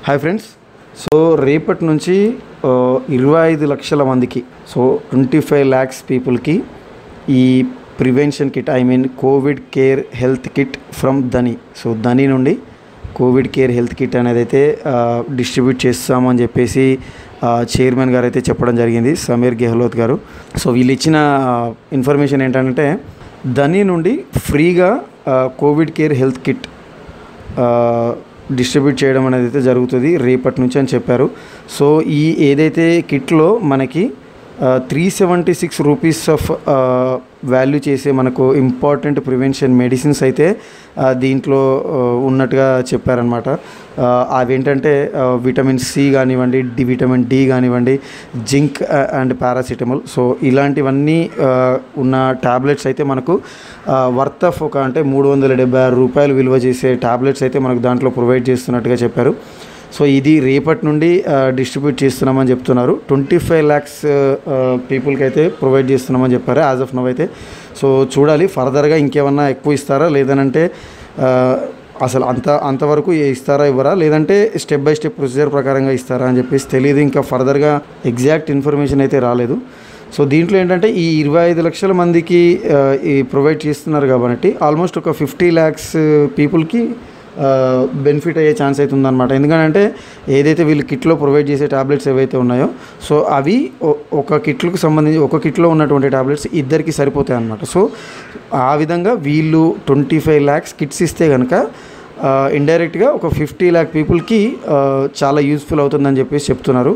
hi friends so రేపటి నుంచి ఆ, ఇరవై ఐదు లక్షల మందికి సో ట్వంటీ ఫైవ్ ల్యాక్స్ పీపుల్కి ఈ prevention kit I mean covid care health kit from Dhani so Dhani నుండి కోవిడ్ కేర్ హెల్త్ కిట్ అనేది అయితే డిస్ట్రిబ్యూట్ చేస్తామని చెప్పేసి ఆ, చైర్మన్ గారు అయితే చెప్పడం జరిగింది సమీర్ గెహ్లోత్ గారు సో వీళ్ళు ఇచ్చిన ఇన్ఫర్మేషన్ ఏంటంటే ధని నుండి ఫ్రీగా ఆ, కోవిడ్ కేర్ హెల్త్ కిట్ ఆ, డిస్ట్రిబ్యూట్ చేయడం అనేది అయితే జరుగుతుంది రేపటి నుంచి అని చెప్పారు సో ఈ ఏదైతే కిట్లో మనకి three seventy six rupees of value చేసే మనకు ఇంపార్టెంట్ ప్రివెన్షన్ మెడిసిన్స్ అయితే ఆ, దీంట్లో ఆ, ఉన్నట్టుగా చెప్పారనమాట ఆ, అవేంటంటే ఆ, విటమిన్ సి కానివ్వండి డి విటమిన్ డి కానివ్వండి జింక్ ఆ, అండ్ పారాసిటమల్ సో ఇలాంటివన్నీ ఆ, ఉన్న టాబ్లెట్స్ అయితే మనకు వర్త్ ఆఫ్ ఒక అంటే మూడు వందల డెబ్బై ఆరు రూపాయలు విలువ చేసే టాబ్లెట్స్ అయితే మనకు దాంట్లో ప్రొవైడ్ చేస్తున్నట్టుగా చెప్పారు సో ఇది రేపటి నుండి డిస్ట్రిబ్యూట్ చేస్తున్నామని చెప్తున్నారు ట్వంటీ ఫైవ్ ల్యాక్స్ పీపుల్కి అయితే ప్రొవైడ్ చేస్తున్నామని చెప్పారు యాజ్ ఆఫ్ నవ్ అయితే సో చూడాలి ఫర్దర్గా ఇంకేమన్నా ఎక్కువ ఇస్తారా లేదనంటే ఆ, అసలు అంత అంతవరకు ఇస్తారా ఇవ్వరా లేదంటే స్టెప్ బై స్టెప్ ప్రొసీజర్ ప్రకారంగా ఇస్తారా అని చెప్పేసి తెలియదు ఇంకా ఫర్దర్గా ఎగ్జాక్ట్ ఇన్ఫర్మేషన్ అయితే రాలేదు సో దీంట్లో ఏంటంటే ఈ ఇరవై ఐదు లక్షల మందికి ఆ, ఈ ప్రొవైడ్ చేస్తున్నారు కాబట్టి ఆల్మోస్ట్ ఒక ఫిఫ్టీ ల్యాక్స్ పీపుల్కి బెనిఫిట్ అయ్యే ఛాన్స్ అయితే ఉందన్నమాట ఎందుకంటే ఏదైతే వీళ్ళు కిట్లో ప్రొవైడ్ చేసే టాబ్లెట్స్ ఏవైతే ఉన్నాయో సో అవి ఒ- ఒక కిట్లకు సంబంధించి ఒక కిట్లో ఉన్నటువంటి టాబ్లెట్స్ ఇద్దరికి సరిపోతాయి అన్నమాట సో ఆ విధంగా వీళ్ళు ట్వంటీ ఫైవ్ ల్యాక్స్ కిట్స్ ఇస్తే కనుక ఇండైరెక్ట్గా ఒక ఫిఫ్టీ ల్యాక్ పీపుల్కి చాలా యూస్ఫుల్ అవుతుందని చెప్పేసి చెప్తున్నారు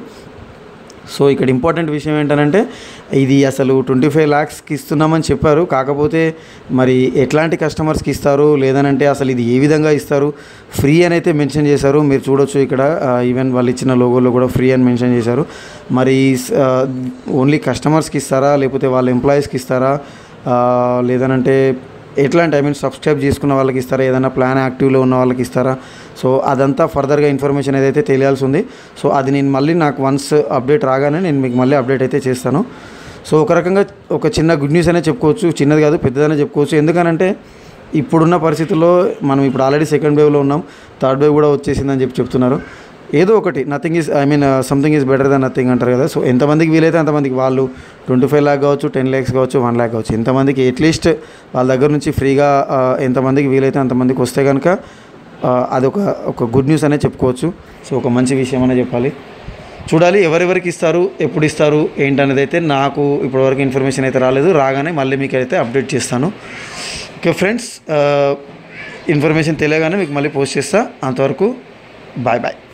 సో ఇక్కడ ఇంపార్టెంట్ విషయం ఏంటంటే ఇది అసలు ట్వంటీ ఫైవ్ ల్యాక్స్కి ఇస్తున్నామని చెప్పారు కాకపోతే మరి ఎట్లాంటి కస్టమర్స్కి ఇస్తారు లేదనంటే అసలు ఇది ఏ విధంగా ఇస్తారు ఫ్రీ అని అయితే మెన్షన్ చేశారు మీరు చూడొచ్చు ఇక్కడ ఈవెన్ వాళ్ళు ఇచ్చిన లోగోలో కూడా ఫ్రీ అని మెన్షన్ చేశారు మరి ఓన్లీ కస్టమర్స్కి ఇస్తారా లేకపోతే వాళ్ళ ఎంప్లాయీస్కి ఇస్తారా ఆ, లేదనంటే ఎట్లాంటి ఐ మీన్ సబ్స్క్రైబ్ చేసుకున్న వాళ్ళకి ఇస్తారా ఏదైనా ప్లాన్ యాక్టివ్లో ఉన్న వాళ్ళకి ఇస్తారా సో అదంతా ఫర్దర్గా ఇన్ఫర్మేషన్ ఏదైతే తెలియాల్సి ఉంది సో అది నేను మళ్ళీ నాకు వన్స్ అప్డేట్ రాగానే నేను మీకు మళ్ళీ అప్డేట్ అయితే చేస్తాను సో ఒక రకంగా ఒక చిన్న గుడ్ న్యూస్ అనే చెప్పుకోవచ్చు చిన్నది కాదు పెద్దదనే చెప్పుకోవచ్చు ఎందుకనంటే ఇప్పుడున్న పరిస్థితుల్లో మనం ఇప్పుడు ఆల్రెడీ సెకండ్ వేవ్లో ఉన్నాం థర్డ్ వేవ్ కూడా వచ్చేసిందని చెప్పి చెప్తున్నారు ఏదో ఒకటి nothing is I mean something is better than nothing అంటారు కదా సో ఎంతమందికి వీలైతే అంతమందికి వాళ్ళు ట్వంటీ ఫైవ్ ల్యాక్ కావచ్చు టెన్ ల్యాక్స్ కావచ్చు వన్ ల్యాక్ కావచ్చు ఎంతమందికి అట్లీస్ట్ వాళ్ళ దగ్గర నుంచి ఫ్రీగా ఆ, ఎంతమందికి వీలైతే అంతమందికి వస్తే కనుక ఆ, అదొక ఒక గుడ్ న్యూస్ అనే చెప్పుకోవచ్చు సో ఒక మంచి విషయం అనే చెప్పాలి చూడాలి ఎవరెవరికి ఇస్తారు ఎప్పుడు ఇస్తారు ఏంటనేది అయితే నాకు ఇప్పటివరకు ఇన్ఫర్మేషన్ అయితే రాలేదు రాగానే మళ్ళీ మీకు అయితే అప్డేట్ చేస్తాను ఓకే ఫ్రెండ్స్ ఇన్ఫర్మేషన్ తెలియగానే మీకు మళ్ళీ పోస్ట్ చేస్తా అంతవరకు బాయ్ బాయ్